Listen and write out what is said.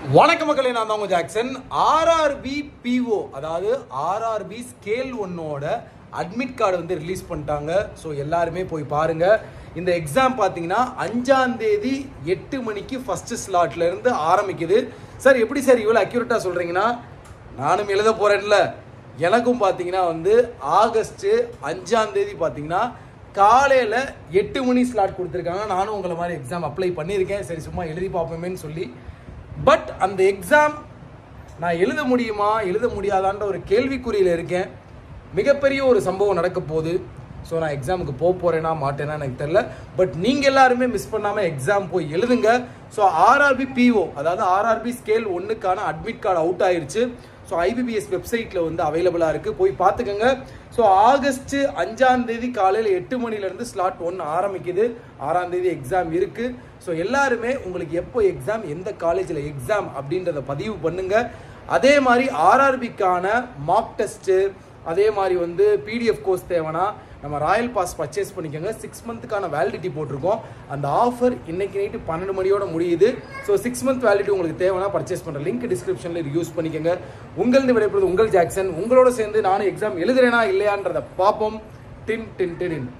வணக்க மக்களே நான் தான் உங்க ஜாக்சன் ஆர்ஆர்பி பிஓ அதாவது ஆர்ஆர்பி ஸ்கேல் ஒன்னோட அட்மிட் கார்டு வந்து ரிலீஸ் பண்ணிட்டாங்க ஸோ எல்லாருமே போய் பாருங்க இந்த எக்ஸாம் பார்த்தீங்கன்னா அஞ்சாம் தேதி எட்டு மணிக்கு ஃபர்ஸ்ட் ஸ்லாட்ல இருந்து ஆரம்பிக்குது சார் எப்படி சார் இவ்வளோ அக்யூரேட்டாக சொல்றீங்கன்னா நானும் எழுத போறேன்ல எனக்கும் பார்த்தீங்கன்னா வந்து ஆகஸ்ட் அஞ்சாம் தேதி பார்த்தீங்கன்னா காலையில் எட்டு மணி ஸ்லாட் கொடுத்துருக்காங்க நானும் உங்களை மாதிரி எக்ஸாம் அப்ளை பண்ணியிருக்கேன் சரி சும்மா எழுதி பார்ப்போமேன்னு சொல்லி பட் அந்த எக்ஸாம் நான் எழுத முடியுமா எழுத முடியாதான்ற ஒரு கேள்விக்குறியில் இருக்கேன் மிகப்பெரிய ஒரு சம்பவம் நடக்க போகுது ஸோ நான் எக்ஸாமுக்கு போக போகிறேனா மாட்டேனா எனக்கு தெரில பட் நீங்கள் எல்லாருமே மிஸ் பண்ணாமல் எக்ஸாம் போய் எழுதுங்க ஸோ ஆர்ஆர்பி பிஓ அதாவது ஆர்ஆர்பி ஸ்கேல் ஒன்றுக்கான அட்மிட் கார்டு அவுட் ஆயிருச்சு ஸோ ஐபிபிஎஸ் வெப்சைட்டில் வந்து அவைலபிளாக இருக்குது போய் பார்த்துக்கோங்க ஸோ ஆகஸ்ட் அஞ்சாம் தேதி காலையில் எட்டு மணிலேருந்து ஸ்லாட் ஒன்று ஆரம்பிக்குது ஆறாம் தேதி எக்ஸாம் இருக்குது ஸோ எல்லாருமே உங்களுக்கு எப்போ எக்ஸாம் எந்த காலேஜில் எக்ஸாம் அப்படின்றத பதிவு பண்ணுங்க அதே மாதிரி ஆர்ஆர்பிக்கான மார்க் டெஸ்ட்டு அதே மாதிரி வந்து பிடிஎஃப் கோர்ஸ் தேவைன்னா நம்ம ராயல் பாஸ் பர்ச்சேஸ் பண்ணிக்கோங்க சிக்ஸ் மந்த்துக்கான வேலிடிட்டி போட்டிருக்கோம் அந்த ஆஃபர் இன்னைக்கு நைட்டு பன்னெண்டு மணியோட முடியுது ஸோ சிக்ஸ் மந்த் வேலிடிட்டி உங்களுக்கு தேவைன்னா பர்ச்சேஸ் பண்ணுற லிங்க் டிஸ்கிரிப்ஷனில் யூஸ் பண்ணிக்கோங்க உங்கள் விடைபெறுவது உங்கள் ஜாக்சன் உங்களோட சேர்ந்து நானும் எக்ஸாம் எழுதுறேனா இல்லையான்றதை பார்ப்போம் டின் டின் டின்